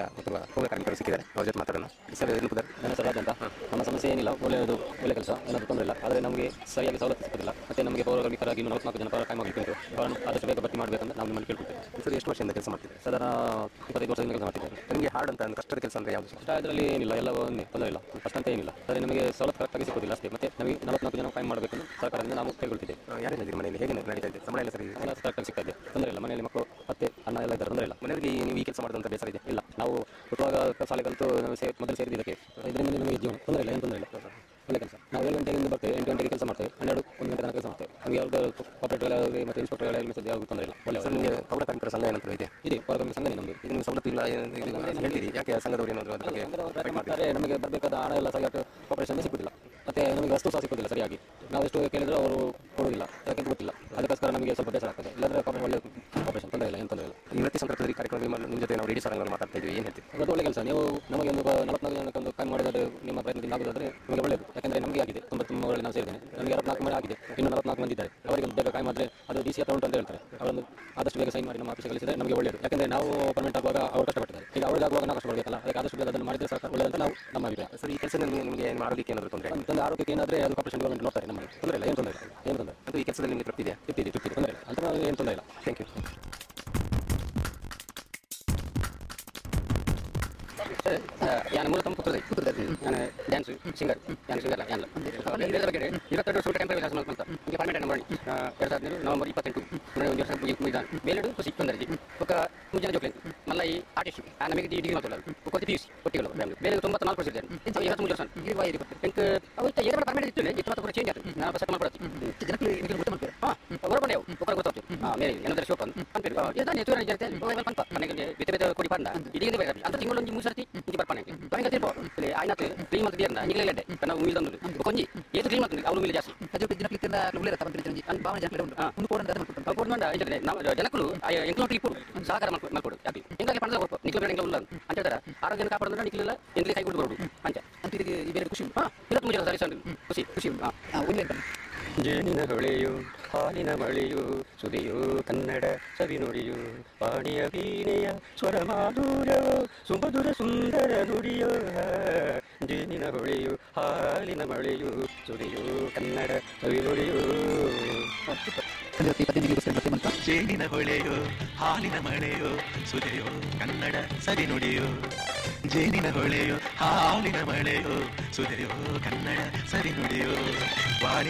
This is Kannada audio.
ಅಥವಾ ಪೌರ ಕಾರ್ಮಿಕರು ಸಿಕ್ಕಿದ್ದಾರೆ ಅವ್ರ ಜೊತೆ ಮಾತಾಡೋಣ ಸರ್ ಏನು ಪುದರ್ ನನ್ನ ಹೆಸರು ರಾಜ ಅಂತ ನಮ್ಮ ಸಮಸ್ಯೆ ಏನಿಲ್ಲ ಒಳ್ಳೆಯದು ಒಳ್ಳೆ ಕೆಲಸ ಏನಾದರೂ ತೊಂದರೆ ಇಲ್ಲ ಆದರೆ ನಮಗೆ ಸರಿಯಾಗಿ ಸವಲತ್ತು ಸಿಗೋದಿಲ್ಲ ಮತ್ತೆ ನಮಗೆ ಪೌರ ಕಾರ್ಮಿಕರಾಗಿ ಇನ್ನೂ ನಲವತ್ನಾಲ್ಕು ಜನ ಪೌರ ಕಾಯಂ ಆಗಿತ್ತು ಅವರನ್ನು ಆದಷ್ಟು ಬೇಗ ಭರ್ತಿ ಮಾಡಬೇಕಂತ ನಾವು ನಿಮ್ಮನ್ನು ಕೇಳ್ಕೊಳ್ತೇವೆ ಸರ್ ಎಷ್ಟು ವರ್ಷದಿಂದ ಕೆಲಸ ಮಾಡ್ತಿದ್ದಾರೆ ಸಾಧಾರಣ ಇಪ್ಪತ್ತೈದು ವರ್ಷದಿಂದ ಕೆಲಸ ಮಾಡ್ತಿದ್ದೇವೆ ನಿಮಗೆ ಹಾರ್ಡ್ ಅಂತ ಅಂದ್ರೆ ಕಷ್ಟದ ಕೆಲಸ ಅಂದರೆ ಯಾವುದು ಅಷ್ಟ ಇದರಲ್ಲಿ ಏನಿಲ್ಲ ಎಲ್ಲ ಒಂದೇ ತೊಂದರೆ ಇಲ್ಲ ಅಷ್ಟಂತ ಏನಿಲ್ಲ ಆದರೆ ನಮಗೆ ಸವಲತ್ತು ಕರೆಕ್ಟಾಗಿ ಸಿಗೋದಿಲ್ಲ ಅಷ್ಟೇ ಮತ್ತೆ ನಮಗೆ ನಲವತ್ನಾಲ್ಕು ಜನ ಕಾಯಂ ಮಾಡಬೇಕಂತ ಸರ್ಕಾರದಿಂದ ನಾವು ಕೇಳ್ಕೊಳ್ತಿದ್ದೇವೆ ಯಾರೇನಿದ್ದೀರಿ ಮನೆಯಲ್ಲಿ ಹೇಗೆ ನಡೀತಾ ಇದೆ ಸಂಬಳ ಎಲ್ಲ ಸರಿ ಇದೆ ಎಲ್ಲ ಕರೆಕ್ಟಾಗಿ ಸಿಗ್ತಾ ಇದೆ ತೊಂದರೆ ಇಲ್ಲ ಮನೆಯಲ್ಲಿ ಮಕ್ಕಳು ಅತ್ತೆ ಅಣ್ಣ ಎಲ್ಲ ಇದ್ದಾರೆ ತೊಂದರೆ ಇಲ್ಲ ಮನೆಯವರಿಗೆ ನೀವು ಈ ಕೆಲಸ ಮಾಡೋದಂತ ಬೇಸರ ಇದೆ ಇಲ್ಲ ನಾವು ಹುಟ್ಟುವಾಗ ಶಾಲೆ ಕಲಿತು ನಾವು ಸೇ ಮೊದಲು ಸೇರಿದ್ದಕ್ಕೆ ಇದರಿಂದ ನಮಗೆ ಜೀವನ ತೊಂದರೆ ಇಲ್ಲ ಏನು ತೊಂದರೆ ಇಲ್ಲ ಒಳ್ಳೆ ಕೆಲಸ ನಾವು ಏಳು ಗಂಟೆಯಿಂದ ಬರ್ತೇವೆ ಎಂಟು ಗಂಟೆಗೆ ಕೆಲಸ ಮಾಡ್ತೇವೆ ಹನ್ನೆರಡು ಒಂದು ಗಂಟೆ ತನಕ ಕೆಲಸ ಮಾಡ್ತೇವೆ ನಮಗೆ ಯಾವ್ದು ಆಪರೇಟರ್ಗಳಾಗಲಿ ಮತ್ತು ಇನ್ಸ್ಪೆಕ್ಟರ್ಗಳಾಗಲಿ ಸದ್ಯ ಯಾವುದು ತೊಂದರೆ ಇಲ್ಲ ಒಳ್ಳೆ ಸರ್ ನಿಮಗೆ ಪೌರ ಕಾರ್ಮಿಕರ ಸಂಘ ಏನಾದರೂ ಇದೆ ಇದೆ ಪೌರಕಾರ್ಮಿಕ ಸಂಘ ನಮ್ಮದು ಇದು ನಿಮ್ಗೆ ಸವಲತ್ತು ಇಲ್ಲ ಏನು- ಇದು ಹೇಳ್ತೀರಿ ಯಾಕೆ ಸಂಘದವ್ರು ಏನಾದರೂ ಅದ್ರ ಬಗ್ಗೆ ಪ್ರಯತ್ನ ಮಾಡ್ತಾರೆ ನಮಗೆ ಬರಬೇಕಾದ ಹಣ ಎಲ್ಲ ಸರಿಯಾಗಿ ಆಪರೇಷನ್ ಸಿಗುತ್ತಿಲ್ಲ ಮತ್ತೆ ನಮಗೆ ವಸ್ತು ಸಹ ಸಿಗುತ್ತಿಲ್ಲ ಸರಿಯಾಗಿ ನಾವು ಎಷ್ಟು ಕೇಳಿದ್ರು ಅವರು ಕೊಡುವುದಿಲ್ಲ ಯಾಕೆ ಗೊತ್ತಿಲ್ಲ ಅದಕ್ಕೋಸ್ಕರ ನಮಗೆ ಸ್ವಲ್ಪ ಬೇಸರ ಆಗ್ತದೆ ಇಲ್ಲಾಂದ್ರೆ ಆಪರೇಷನ್ ಒಳ್ಳೆ ಆಪರೇಷನ್ ತೊಂದರೆ ಇಲ್ಲ ಏನು ತೊಂದರೆ ಇಲ್ಲ ಈ ವ್ಯಕ್ತಿ ಸಂದರ್ಭದಲ್ಲಿ ಕಾರ್ಯಕ್ರಮ ನಿಮ್ಮ ಜೊತೆ ನಾವು ರೇಡಿಯೋ ಸಾರಂಗಲ್ಲಿ ಮಾತಾಡ್ತಾ ಇದ್ವಿ ಏನು ಹೇಳ್ತೀವಿ ಅದು ಒಳ್ಳೆ ಕೆಲಸ ನೀವು ನಮಗೆ ಒಂದು ನಲವತ್ನಾಲ್ಕು ಜನಕ್ಕೆ ಒಂದು ಕಮ್ಮಿ ಮಾಡೋದಾದ್ರೆ ನಿಮ್ಮ ಪ್ರಯತ್ನದಿಂದ ಆಗೋದಾದ್ರೆ ನಿಮಗೆ ಒಳ್ಳೆಯದು ಯಾಕಂದ್ರೆ ನಮಗೆ ಆಗಿದೆ ತೊಂಬತ್ತೊಂಬರಲ್ಲಿ ನಾವು ಸೇರಿದ್ದೇನೆ ನನಗೆ ಅರವತ್ನಾಲ್ಕು ಮಂದಿ ಆಗಿದೆ ಇನ್ನು ನಲವತ್ನಾಲ್ಕು ಮಂದಿ ಇದ್ದಾರೆ ಅವರಿಗೆ ಒಂದು ಬೇಗ ಕಾಯಂ ಆದರೆ ಅದು ಡಿ ಸಿ ಹತ್ರ ಉಂಟು ಅಂತ ಹೇಳ್ತಾರೆ ಅವರನ್ನು ಆದಷ್ಟು ಬೇಗ ಸೈನ್ ಮಾಡಿ ನಮ್ಮ ಆಫೀಸ್ ಕಳಿಸಿದರೆ ನಮಗೆ ಒಳ್ಳೆಯದು ಯಾಕಂದ್ರೆ ನಾವು ಪರ್ಮೆಂಟ್ ಆಗುವಾಗ ಅವರು ಕಷ್ಟಪಟ್ಟಿದ್ದಾರೆ ಈಗ ಅವ್ರಿಗೆ ಆಗುವಾಗ ನಾವು ಕಷ್ಟಪಡಬೇಕಲ್ಲ ಅದಕ್ಕೆ ಆದಷ್ಟು ಬೇಗ ಅದನ್ನು ಮಾಡಿದ್ರೆ ಸರ್ಕಾರ ಒಳ್ಳೆಯದಂತ ನಾವು ನಮ್ಮ ಅಭಿಪ್ರಾಯ ಸರ್ ಈ ಕೆಲಸದಲ್ಲಿ ನಿಮಗೆ ನಿಮ್ಮ ಆರೋಗ್ಯಕ್ಕೆ ಏನಾದರೂ ತೊಂದರೆ ಅಂತಂದ್ರೆ ಆರೋಗ್ಯಕ್ಕೆ ಏನಾದ್ರೆ ಅದು ಕಾರ್ಪೊರೇಷನ್ ಗೌರ್ಮೆಂಟ್ ನೋಡ್ತಾರೆ ನಮಗೆ ತೊಂದರೆ ಇಲ್ಲ ಏನು ತೊಂದರೆ ಇಲ್ಲ ಏನು ತೊಂದರೆ ಅದು ಈ ಕೆಲಸದಲ್ಲಿ ನಿಮಗೆ ತೃಪ್ತಿ ಇದೆ ತೃಪ್ತಿ ಇದೆ ತೃಪ್ತಿ ಇದೆ ತೊಂದರೆ ಇಲ್ಲ ಅಂತ ಏನು ತೊಂದರೆ ಇಲ್ಲ ಥ್ಯಾಂಕ್ ಯು ಯಾನ್ ಮೂಲತಃ ಪುತ್ರದ ಪುತ್ರದಲ್ಲಿ ನಾನು ಡ್ಯಾನ್ಸ್ ಸಿಂಗರ್ ಡ್ಯಾನ್ಸ್ ಸಿಂಗರ್ ಅಲ್ಲ ಯಾನ್ ಇದರ ಬಗ್ಗೆ ಇಪ್ಪತ್ತೆರಡು ವರ್ಷ ಟೆಂಪರ್ ವಿಲಾಸ ಮಾಡ್ಕೊಂತ ಈಗ ಪರ್ಮನೆಂಟ್ ಮಾಡಿ ಎರಡು ಸಾವಿರದ ನವೆಂಬರ್ ಇಪ್ಪತ್ತೆಂಟು ಒಂದು ವರ್ಷ ಮುಗಿದಾನ ಬೇಲೆಡು ಖುಷಿ ತೊಂದರೆ ఒక ಮುಂಜಾನೆ ಜೋಕ್ಲೆನ್ ಮళ్ళీ ಈ ಆರ್ಟಿಸ್ಟ್ ನಮಗೆ ಡಿಗ್ರಿ ಮಾತಾಡೋದು ಕೊತ್ತಿ ಪಿ ಯು ಸಿ ಕೊಟ್ಟಿಗಳು ಫ್ಯಾಮಿಲಿ ಬೇರೆ ತೊಂಬತ್ತ ನಾಲ್ಕು ವರ್ಷ ಇದ್ದೇನೆ ಇವತ್ತು ಮೂರು ವರ್ಷ ಇದು ಬಾಯಿ ಎಂಕ್ ಅವತ್ತು ಎರಡು ಪರ್ಮನೆಂಟ್ ಇತ್ತು ಇಪ್ಪತ್ತು ಕೂಡ ಚೇಂಜ್ ಆಯ್ತು ನಾನು ಸೆಟ್ ಮಾಡ್ಕೊಡ್ತೀನಿ ಜನಕ್ಕೆ ನಿಮಗೆ ಗೊತ್ತ ಮಾಡ್ತಾರೆ ಹಾಂ ಹೊರಬಂಡೆ ಅವು ಒಬ್ಬರು ಗೊತ್ತಾಗ್ತದೆ ಹಾಂ ಮೇರೆ ಏನಾದ್ರೆ ಶೋಪ್ ಅಂತ ಅನ್ಪೇರು ಇದನ್ನ ಹೆಚ್ಚು ಇರುತ್ತೆ ಪಂಪ ನನಗೆ ಬೇತೆ ಬೇತೆ ಕೊಡಿ ಪಂಡ ಇದೀಗ ಬೇಕಾದ್ರೆ ಅಂತ ತಿಂಗಳು ಒಂದು ಮೂರು ಸರ್ತಿ ಇದು ಬರ್ಪಾನೆ ಕೊನೆಗೆ ತಿರ್ಪೋ ಆಯ್ನ ಕ್ಲೀನ್ ಮಾಡ್ತಿದ್ದೀರ ನಿಗಲೇ ಇಲ್ಲದೆ ನಾವು ಉಮಿಲ್ ತಂದು ಕೊಂಜಿ ಏತು ಕ್ಲೀನ್ ಮಾಡ್ತೀನಿ ಅವ್ರು ಉಮಿಲ್ ಜಾಸ್ತಿ ಅದು ದಿನ ಕ್ಲಿಕ್ಕಿಂದ ಉಳ್ಳೆ ತಗೊಂಡಿದ್ದೀನಿ ನಾನು ಭಾವನೆ ಜನ ಉಂಟು ಒಂದು ಕೋಡ್ ಅಂತ ಮಾಡ್ಕೊಂಡು ಅವ್ರು ಮಂಡ ಇಂಟರ್ನೆ ನಾವು ಜನಕ್ಕಳು ಎಂಕ್ಲೋ ಕ್ಲಿಪ್ಪು ಸಹಕಾರ ಮಾಡ್ಕೊಂಡು ಮಾಡ್ಕೊಡು ಯಾಕೆ ಹಿಂಗಾಗಿ ಪಡೆದ ಕೊಡ್ಕೊ ನಿಕ್ಲು ಬೇಡ ಇಲ್ಲ ಅಂತ ಹೇಳ್ತಾರೆ ಆರೋಗ್ಯ ಕಾಪಾಡೋದ್ರೆ ನಿಕ್ಲಿಲ್ಲ ಎಂದ್ಲಿ ಕೈ ಕೊಟ್ಟು ಬರೋದು ಅಂಚ ಅಂತ ಇದಕ್ಕೆ ಈ ಬೇರೆ ಖುಷಿ ಉಂಟು ಹಾಂ ಇವತ್ತು ಮುಂಜಾನೆ ಸರಿ ಸಣ್ಣ ಖುಷಿ ಖುಷಿ ಹಾಂ ಹಾಂ ಉಳ್ಳೆ ಅಂತ ಜೇನಿನ ಹೊಳೆಯು ಹಾಲಿನ ಮಳೆಯು ಸುದಿಯು ಕನ್ನಡ ಸವಿ ನುಡಿಯು ಪಾಣಿಯ ವೀಣೆಯ ಸ್ವರ ಮಾಧುರ್ಯವೋ ಸುಮಧುರ ಸುಂದರ ನುಡಿಯೋ ಜೇನಿನ ಹೊಳೆಯು ಹಾಲಿನ ಮಳೆಯು ಸುದಿಯು ಕನ್ನಡ ಸವಿ ನುಡಿಯು ಸಂಜೆ ಹೊತ್ತು ಇಪ್ಪತ್ತೈದು ಡಿಗ್ರಿ ಮತ್ತೆ ಬಂತ ಜೇನಿನ ಹೊಳೆಯೋ ಹಾಲಿನ ಮಳೆಯೋ ಸುದೆಯೋ ಕನ್ನಡ ಸರಿ ನುಡಿಯೋ ಜೇನಿನ ಹೊಳೆಯೋ ಹಾಲಿನ ಮಳೆಯೋ ಸುದೆಯೋ ಕನ್ನಡ ಸರಿ ನುಡಿಯೋ ವಾಣಿ